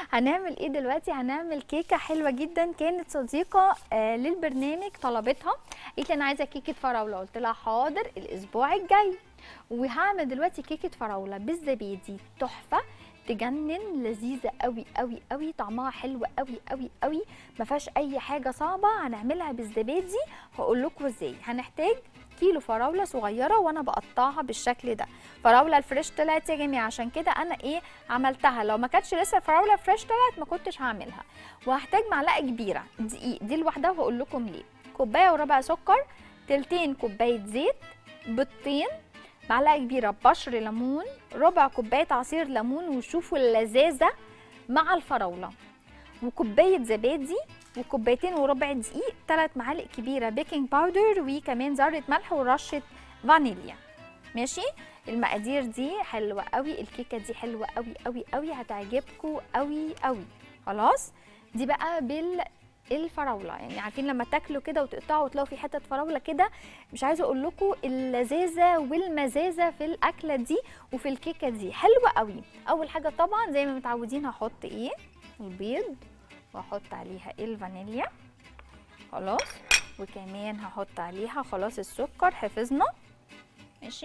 هنعمل ايه دلوقتي هنعمل كيكه حلوه جدا كانت صديقه آه للبرنامج طلبتها قالت لي انا عايزه كيكه فراوله قلت لها حاضر الاسبوع الجاي وهعمل دلوقتي كيكه فراوله بالزبادي تحفه تجنن لذيذه قوي قوي قوي طعمها حلو قوي قوي قوي ما فيهاش اي حاجه صعبه هنعملها بالزبادي هقول لكم ازاي هنحتاج كيلو فراوله صغيره وانا بقطعها بالشكل ده فراوله الفريش طلعت يا جماعه عشان كده انا ايه عملتها لو ما كانتش لسه الفراوله فريش طلعت ما كنتش هعملها وهحتاج معلقه كبيره دقيق دي لوحدها وهقول لكم ليه كوبايه وربع سكر تلتين كوبايه زيت بيضتين معلقه كبيره بشر ليمون ربع كوبايه عصير ليمون وشوفوا اللذاذه مع الفراوله وكوبايه زبادي وكوبايتين وربع دقيق ثلاث معالق كبيره بيكنج باودر وكمان ذره ملح ورشه فانيليا ماشي المقادير دي حلوه قوي الكيكه دي حلوه قوي قوي قوي هتعجبكم قوي قوي خلاص دي بقى بال الفراوله يعني عارفين لما تاكلوا كده وتقطعوا وتلاقوا في حته فراوله كده مش عايزه اقول لكم اللذاذه والمزازه في الاكله دي وفي الكيكه دي حلوه قوي اول حاجه طبعا زي ما متعودين هحط ايه البيض واحط عليها الفانيليا خلاص وكمان هحط عليها خلاص السكر حفظنا ماشي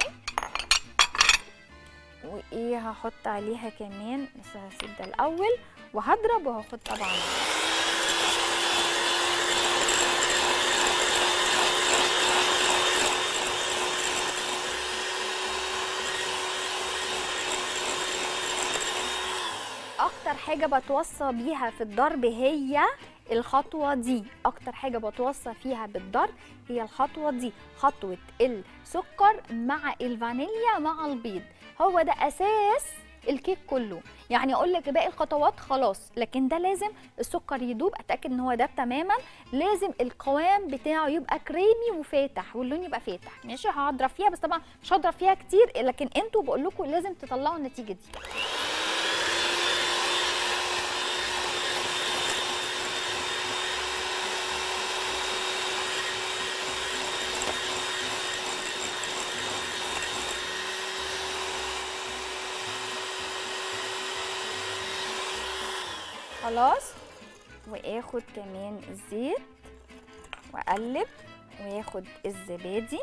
وايه هحط عليها كمان بس هسيب ده الاول وهضرب وهاخد طبعا اكتر حاجه بتوصى بيها في الضرب هي الخطوه دي اكتر حاجه بتوصى فيها بالضرب هي الخطوه دي خطوه السكر مع الفانيليا مع البيض هو ده اساس الكيك كله يعني اقول لك باقي الخطوات خلاص لكن ده لازم السكر يدوب اتاكد ان هو داب تماما لازم القوام بتاعه يبقى كريمي وفاتح واللون يبقى فاتح ماشي هضرب فيها بس طبعا مش هضرب فيها كتير لكن انتوا بقول لكم لازم تطلعوا النتيجه دي خلاص واخد كمان الزيت واقلب واخد الزبادي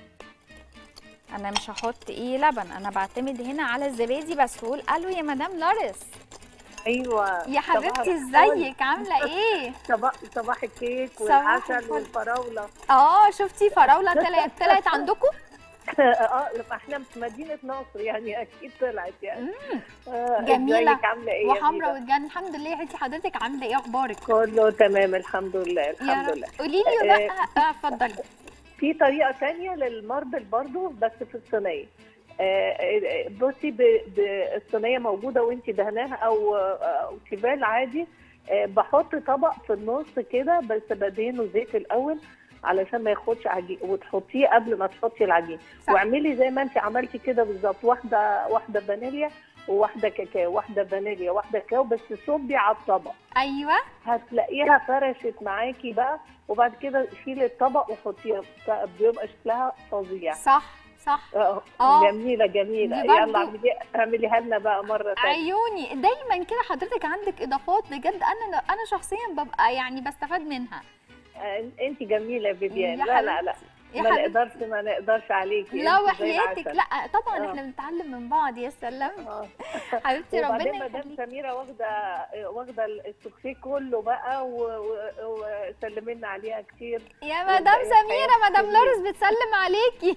انا مش هحط ايه لبن انا بعتمد هنا على الزبادي بس واقول الو يا مدام لارس ايوه يا حبيبتي ازيك عامله ايه صباح صباح الكيك صباح والعسل الفل. والفراوله اه شفتي فراوله طلعت طلعت عندكم اه احنا في مدينه نصر يعني اكيد طلعت يعني آه، جميلة ازيك عامله ايه يا وحمرا ميرا؟ وتجن الحمد لله يا حبيبتي حضرتك عامله ايه اخبارك كله تمام الحمد لله يا الحمد رب لله قولي لي بقى آه، اتفضلي في طريقه تانية للماربل برضو بس في الصينيه آه، آه، بصي ب- ب- الصينيه موجوده وانت دهناها او او تيفال عادي آه، بحط طبق في النص كده بس بدهنه زيت الاول علشان ما ياخدش عجين وتحطيه قبل ما تحطي العجين صح. واعملي زي ما انت عملتي كده بالظبط واحده واحده فانيليا وواحده كاكاو واحده فانيليا واحده كاكاو بس صبي على الطبق ايوه هتلاقيها فرشت معاكي بقى وبعد كده شيلي الطبق وحطيها بيبقى شكلها فظيع صح صح اه آه. جميله جميله دي برضو- يلا اعملي اعمليها لنا بقى مره ثانيه عيوني دايما كده حضرتك عندك اضافات بجد انا انا شخصيا ببقى يعني بستفاد منها انت جميله يا فيفيان يا لا لا لا يا ما حبيبتي نقدرش ما نقدرش عليكي لا انت زي وحياتك العسل. لا طبعا آه. احنا بنتعلم من بعض يا سلام اه حبيبتي ربنا وبعدين مدام يخليك سميره واخده واخده السوكسيه كله بقى و- و- وسلمي لنا عليها كتير يا مدام والباقي سميره الحياة مدام كتير. لارس بتسلم عليكي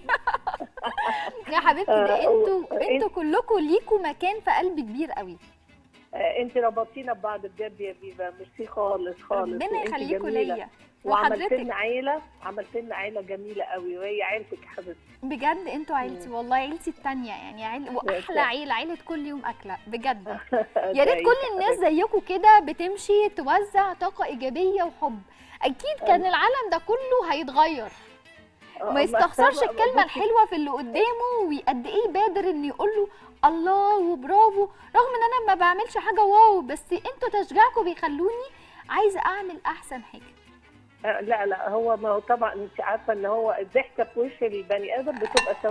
يا حبيبتي ده آه، انتوا و- انتوا كلكم ليكوا مكان في قلبي كبير قوي انت ربطتينا ببعض بجد يا فيفا ميرسي خالص خالص ربنا وإنتي يخليكوا جميلة. ليا وعملت وحضرتك لنا عيله عملت لنا عيله جميله قوي وهي عيلتك يا حبيبتي بجد انتوا عيلتي والله عيلتي التانية يعني عيل واحلى يسلم. عيله عيله كل يوم اكله بجد يا ريت زيك كل الناس حبيبتي. زيكم كده بتمشي توزع طاقه ايجابيه وحب اكيد كان العالم ده كله هيتغير آه، ما يستخسرش بصي- الكلمه الحلوه في اللي قدامه وقد ايه بادر ان يقول له الله وبرافو رغم ان انا ما بعملش حاجه واو بس انتوا تشجيعكم بيخلوني عايزه اعمل احسن حاجه آه، لا لا هو ما هو طبعا انت عارفه ان هو الضحكه في وش البني ادم بتبقى سواد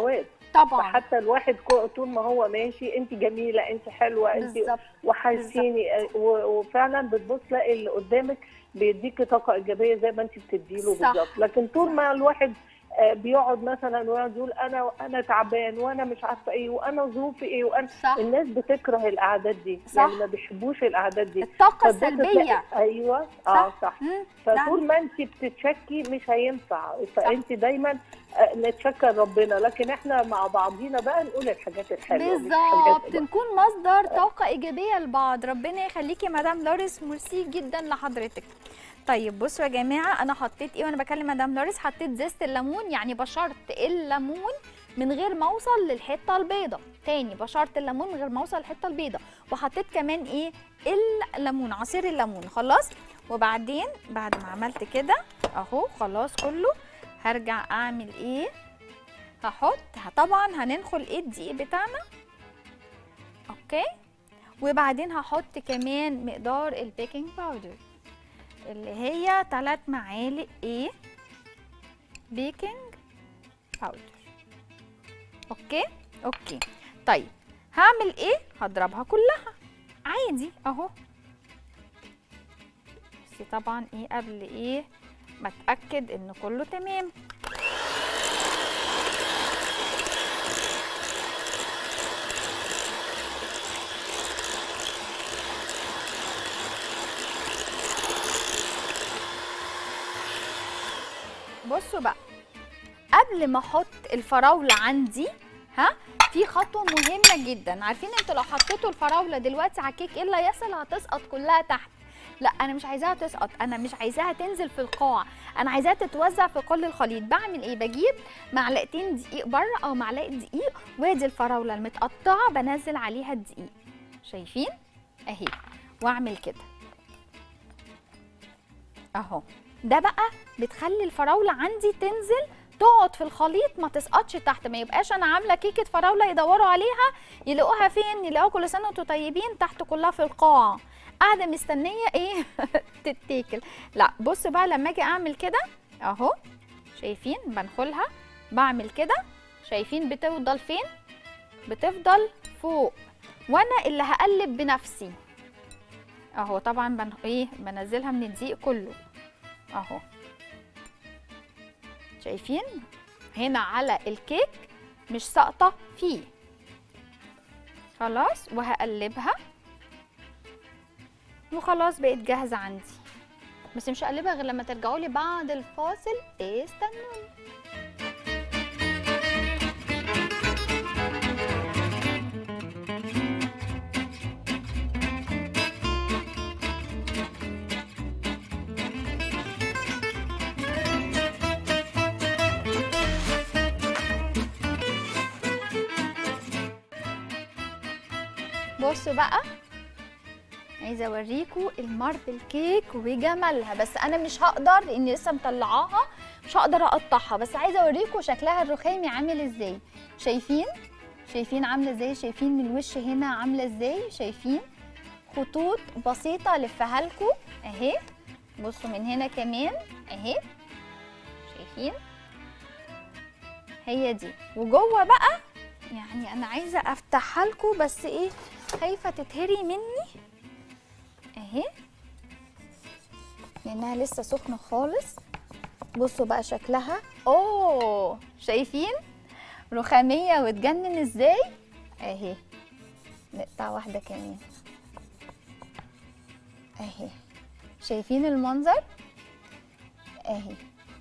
طبعا فحتى الواحد كو- طول ما هو ماشي انت جميله انت حلوه انت بالظبط وحاسيني آه، و- وفعلا بتبص تلاقي اللي قدامك بيديكي طاقه ايجابيه زي ما انت بتديله صح. بالظبط لكن طول ما الواحد آه، بيقعد مثلا ويقعد يقول انا انا تعبان وانا مش عارفه ايه وانا ظروفي ايه وانا صح الناس بتكره القعدات دي صح. يعني ما بيحبوش القعدات دي الطاقه فبتبص السلبيه تلاقي- ايوه اه صح مم. فطول ما انت بتتشكي مش هينفع فانت دايما آه، نتشكر ربنا لكن احنا مع بعضينا بقى نقول الحاجات الحلوه مش بالظبط حاجات نكون مصدر طاقة إيجابية لبعض ربنا يخليكي يا مدام لوريس ميرسي جدا لحضرتك طيب بصوا يا جماعة أنا حطيت إيه وأنا بكلم مدام لوريس حطيت زيت الليمون يعني بشرت الليمون من غير ما اوصل للحته البيضه تاني بشرت الليمون من غير ما اوصل للحته البيضه وحطيت كمان ايه الليمون عصير الليمون خلاص وبعدين بعد ما عملت كده اهو خلاص كله هرجع اعمل ايه هحط طبعا هننخل ايه الدقيق بتاعنا اوكي وبعدين هحط كمان مقدار البيكنج باودر اللي هي 3 معالق ايه بيكنج باودر اوكي اوكي طيب هعمل ايه هضربها كلها عادي اهو بس طبعا ايه قبل ايه ما اتاكد ان كله تمام بصوا بقى قبل ما احط الفراوله عندي ها في خطوه مهمه جدا عارفين انتوا لو حطيتوا الفراوله دلوقتي على الكيك ايه اللي هيحصل هتسقط كلها تحت لا انا مش عايزاها تسقط انا مش عايزاها تنزل في القاع انا عايزاها تتوزع في كل الخليط بعمل ايه بجيب معلقتين دقيق بره او معلقه دقيق وادي الفراوله المتقطعه بنزل عليها الدقيق شايفين اهي واعمل كده اهو ده بقى بتخلي الفراوله عندي تنزل تقعد في الخليط ما تسقطش تحت ما يبقاش انا عامله كيكه فراوله يدوروا عليها يلاقوها فين يلاقوها كل سنه وانتم طيبين تحت كلها في القاع قاعده مستنيه ايه تتاكل لا بص بقى لما اجي اعمل كده اهو شايفين بنخلها بعمل كده شايفين بتفضل فين بتفضل فوق وانا اللي هقلب بنفسي اهو طبعا بن... ايه بنزلها من الدقيق كله اهو شايفين هنا على الكيك مش ساقطه فيه خلاص وهقلبها وخلاص بقت جاهزه عندي بس مش هقلبها غير لما ترجعوا لي بعد الفاصل استنوني بصوا بقى عايزه اوريكم الماربل كيك وجمالها بس انا مش هقدر لاني لسه مطلعاها مش هقدر اقطعها بس عايزه اوريكم شكلها الرخامي عامل ازاي شايفين شايفين عامله ازاي شايفين من الوش هنا عامله ازاي شايفين خطوط بسيطه الفها لكم اهي بصوا من هنا كمان اهي شايفين هي دي وجوه بقى يعني انا عايزه افتحها لكم بس ايه خايفه تتهري مني اهي لانها لسه سخنه خالص بصوا بقى شكلها اوه شايفين رخاميه وتجنن ازاي اهي نقطع واحده كمان اهي شايفين المنظر اهي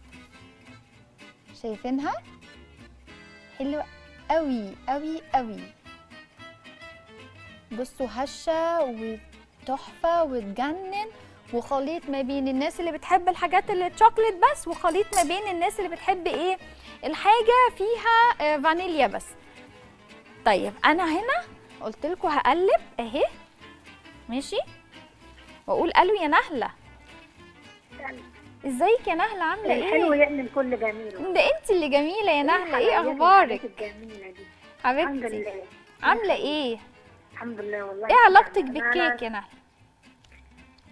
شايفينها حلوه قوي قوي قوي بصوا هشه وتحفه وتجنن وخليط ما بين الناس اللي بتحب الحاجات اللي تشوكلت بس وخليط ما بين الناس اللي بتحب ايه الحاجه فيها آه، فانيليا بس طيب انا هنا قلت لكم هقلب اهي ماشي واقول الو يا نهله ازيك يا نهله عامله الحلو ايه يعمل كل جميل ده انت اللي جميله يا نهله ايه الحلويات اخبارك الحاجات الجميلة دي الحمد حبيبتي لله عامله ايه الحمد لله والله ايه علاقتك أنا- بالكيك يا نهله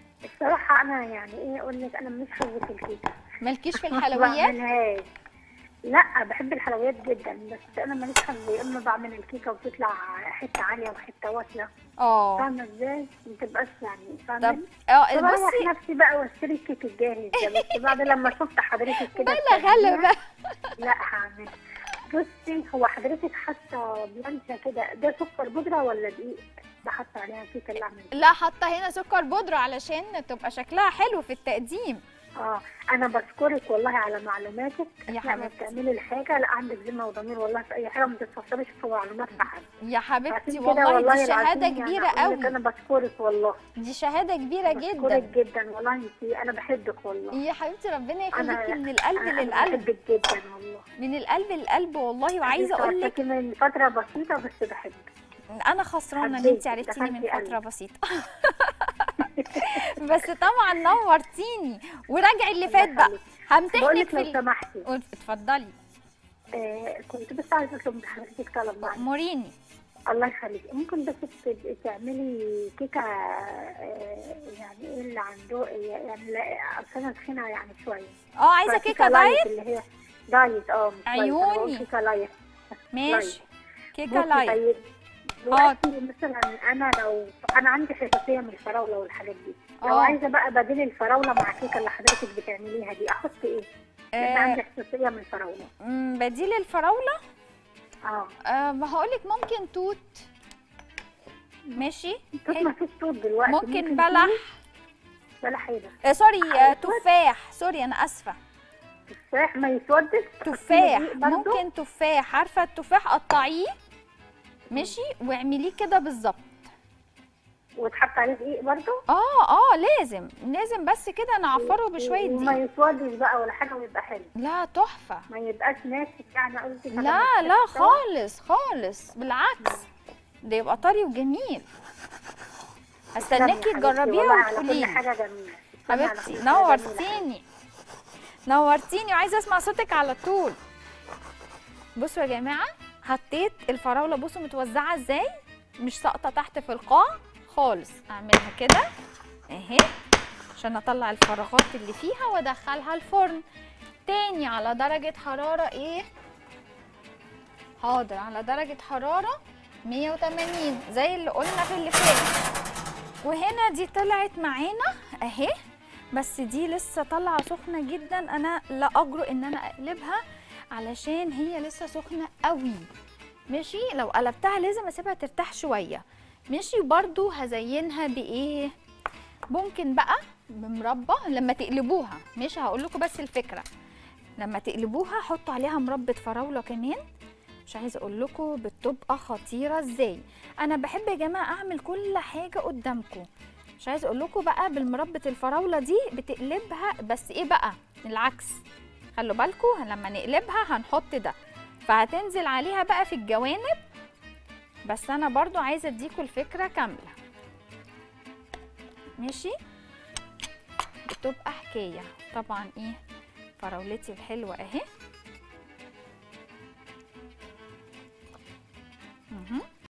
الصراحة أنا يعني إيه أقول لك أنا مش حبة الكيك مالكيش في ما الحلويات بعملهاش لا بحب الحلويات جدا بس انا ماليش حظ يا اما بعمل الكيكه وتطلع حته عاليه وحته واطيه اه فاهمه ازاي؟ ما تبقاش يعني طب فاهمه اه بريح بصي نفسي بقى واشتري الكيك الجاهز ده بس بعد لما شفت حضرتك كده بلا بتعمليها، غلبة لا هعمل بصي هو حضرتك حاطه بلانشا كده ده سكر بودره ولا دقيق بحط عليها كيكه اللي عملت لا حاطه هنا سكر بودره علشان تبقى شكلها حلو في التقديم اه انا بشكرك والله على معلوماتك يا لما حبيبتي. بتعملي الحاجه لا عندك ذمه وضمير والله في اي حاجه ما تتفصليش في معلومات في حد يا حبيبتي عشان كده والله دي العظيم شهاده يعني كبيره أقول لك قوي انا بشكرك والله دي شهاده كبيره بشكرك جدا جدا والله انت انا بحبك والله يا حبيبتي ربنا انا يخليكي من القلب أنا للقلب بحبك جدا والله من القلب للقلب والله وعايزه اقول لك عرفتك من فتره بسيطه بس بحبك انا خسرانه ان حبيت، انت عرفتيني من دخلتي فتره قلبي. بسيطه بس طبعا نورتيني وراجعي اللي فات بقى بقول همتحنك لك في لو ال... سمحتي قولي- اتفضلي آه كنت بس عايزه اطلب من حضرتك طلب معايا موريني الله يخليك ممكن بس تبقي تعملي كيكه آه يعني ايه اللي عنده يعني لا اصل انا تخينه يعني شويه اه عايزه كيكه دايت اللي هي دايت اه مش دايت، أنا بقول عيوني. كيكه لايت ماشي كيكه بصي لايت طيب دلوقتي مثلا انا لو انا عندي حساسيه من الفراوله والحاجات دي لو آه. عايزه بقى بديل الفراوله مع الكيكه اللي حضرتك بتعمليها دي احط ايه؟ لان آه عندي حساسيه من الفراوله م، بديل الفراوله اه آه ما هقولك ممكن توت ماشي توت ما فيش توت دلوقتي ممكن بلح بلح ايه ده؟ آه سوري آه تفاح سوري انا اسفه تفاح ما يسودش تفاح دقيق برضو؟ ممكن تفاح عارفه التفاح قطعيه ماشي واعمليه كده بالظبط وتحط عليه دقيق برضه اه اه لازم لازم بس كده نعفره بشويه وما دقيق يسودش بقى ولا حاجه ويبقى حلو لا تحفه ما يبقاش ناشف يعني قصدي فلما لا لا تستوي- خالص خالص بالعكس ده يبقى طري وجميل استناكي تسلمي يا حبيبتي، تجربيها والله على كل وتقولي حاجه جميله تسلمي على حبيبتي كل حاجة جميلة. نورتيني نورتيني وعايزه اسمع صوتك على طول بصوا يا جماعه حطيت الفراوله بصوا متوزعه ازاي مش ساقطه تحت في القاع خالص اعملها كده اهي عشان اطلع الفراغات اللي فيها وادخلها الفرن تاني على درجه حراره ايه حاضر على درجه حراره 180 زي اللي قلنا في اللي فات وهنا دي طلعت معانا اهي بس دي لسه طالعه سخنه جدا انا لا اجرؤ ان انا اقلبها علشان هي لسه سخنه قوي ماشي لو قلبتها لازم اسيبها ترتاح شويه ماشي برضو هزينها بايه ممكن بقى بمربى لما تقلبوها مش هقول لكم بس الفكره لما تقلبوها حطوا عليها مربى فراوله كمان مش عايزه اقول لكم بتبقى خطيره ازاي انا بحب يا جماعه اعمل كل حاجه قدامكم مش عايزه اقول لكم بقى بالمربى الفراوله دي بتقلبها بس ايه بقى العكس خلوا بالكم لما نقلبها هنحط ده فهتنزل عليها بقى في الجوانب بس انا برضو عايزه اديكم الفكره كامله ماشي بتبقى حكايه طبعا ايه فراولتي الحلوه اهي